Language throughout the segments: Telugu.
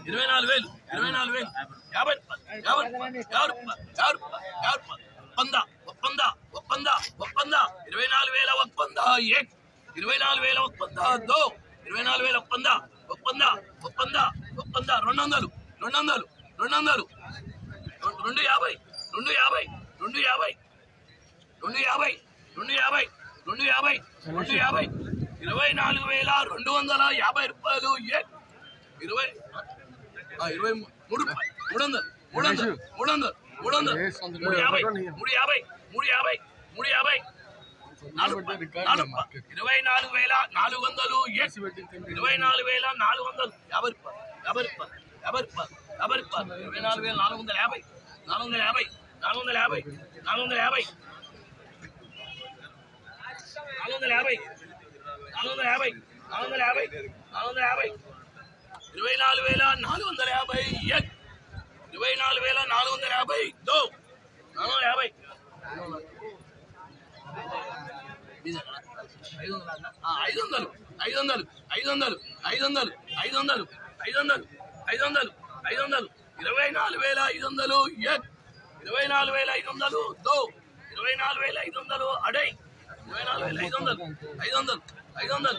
ఇరవై నాలుగు వేలు ఇరవై నాలుగు వేలు యాభై రూపాయలు యాభై రూపాయలు యాభై రూపాయలు యాభై రూపాయలు యాభై రూపాయలు ఒప్పంద ఒప్పంద ఒప్పంద ఒప్పంద ఇరవై నాలుగు వేల ఒప్పంద ఏక్ ఇరవై నాలుగు వేల ఒప్పంద దో ఇరవై నాలుగు వేల ఒప్పంద ఒప్పంద ఒప్పంద ఒప్పంద రెండు వందలు రెండు వందలు రెండు వందలు రెం- రెండు యాభై రెండు యాభై రెండు యాభై రెండు యాభై రెండు యాభై రెండు యాభై రెండు యాభై ఇరవై నాలుగు వేల రెండు వందల యాభై రూపాయలు ఏ ఇరవై ఆ, ఇరవై మూ- మూడు రూపాయలు మూడు వందలు మూడు వందలు మూడు వందలు మూడు వందలు మూడు యాభై మూడు యాభై మూడు యాభై మూడు యాభై నాలుగు రూపాయలు, నాలుగు రూపాయలు. ఇరవై నాలుగు వేల నాలుగు వందలు ఏ ఇరవై నాలుగు వేల నాలుగు వందలు యాభై రూపాయలు యాభై రూపాయలు యాభై రూపాయలు యాభై రూపాయలు ఇరవై నాలుగు వేల నాలుగు వందల యాభై నాలుగు వందల యాభై నాలుగు వందల యాభై నాలుగు వందల యాభై నాలుగు వందల యాభై నాలుగు వందల యాభై నాలుగు వందల యాభై నాలుగు వందల యాభై ఇరవై నాలుగు వేల నాలుగు వందల యాభై ఎక్ ఇరవై నాలుగు వేల నాలుగు వందల యాభై దో నాలుగు వందల యాభై ఐదు వందలు ఆ, ఐదు వందలు ఐదు వందలు ఐదు వందలు ఐదు వందలు ఐదు వందలు ఐదు వందలు ఐదు వందలు ఐదు వందలు ఇరవై నాలుగు వేల ఐదు వందలు ఎక్ ఇరవై నాలుగు వేల ఐదు వందలు దో ఇరవై నాలుగు వేల ఐదు వందలు అడై ఇరవై నాలుగు వేల ఐదు వందలు ఐదు వందలు ఐదు వందలు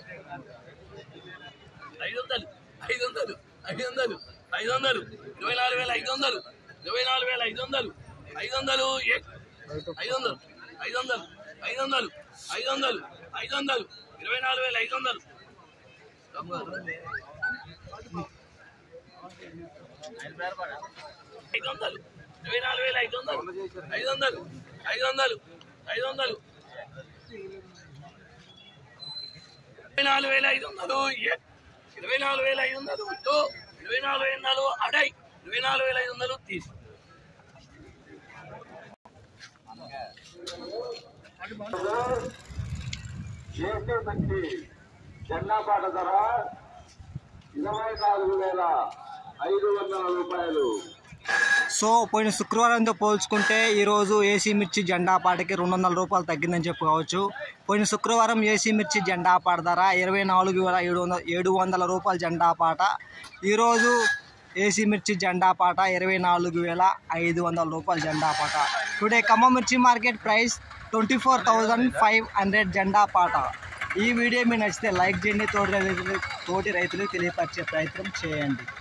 ఐదు వందలు ఐదు వందలు ఐదు వందలు ఐదు వందలు ఇరవై నాలుగు వేల ఐదు వందలు ఇరవై నాలుగు వేల ఐదు వందలు ఐదు వందలు ఎక్ ఐదు వందలు ఐదు వందలు ఐదు వందలు ఐదు వందలు ఐదు వందలు ఇరవై నాలుగు వేల ఐదు వందలు ఐదు వందలు ఇరవై నాలుగు వేల ఐదు వందలు ఐదు వందలు ఐదు వందలు ఐదు వందలు ఇరవై నాలుగు వేల ఐదు వందలు ఏ ఇరవై నాలుగు వేల ఐదు వందలు దో ఇరవై నాలుగు వేల వందలు అడై ఇరవై నాలుగు వేల ఐదు వందలు తీసి ఏసీ మంచి చెన్నాపాట ధర ఇరవై నాలుగు వేల ఐదు వందల రూపాయలు సో పోయిన శుక్రవారంతో పోల్చుకుంటే ఈరోజు ఏసీ మిర్చి జెండా పాటకి రెండు వందల రూపాయలు తగ్గిందని చెప్పుకోవచ్చు పోయిన శుక్రవారం ఏసీ మిర్చి జెండా పాట ధర ఇరవై నాలుగు వేల ఏడు వందల ఏడు వందల రూపాయల జెండా పాట ఈరోజు ఏసీ మిర్చి జెండా పాట ఇరవై నాలుగు వేల ఐదు వందల రూపాయల జెండా పాట టుడే ఖమ్మం మిర్చి market price twenty four thousand five hundred జెండా పాట ఈ వీడియో మీకు నచ్చితే లైక్ చేయండి తోటి రైతులు తోటి రైతులకు తెలియపరిచే ప్రయత్నం చేయండి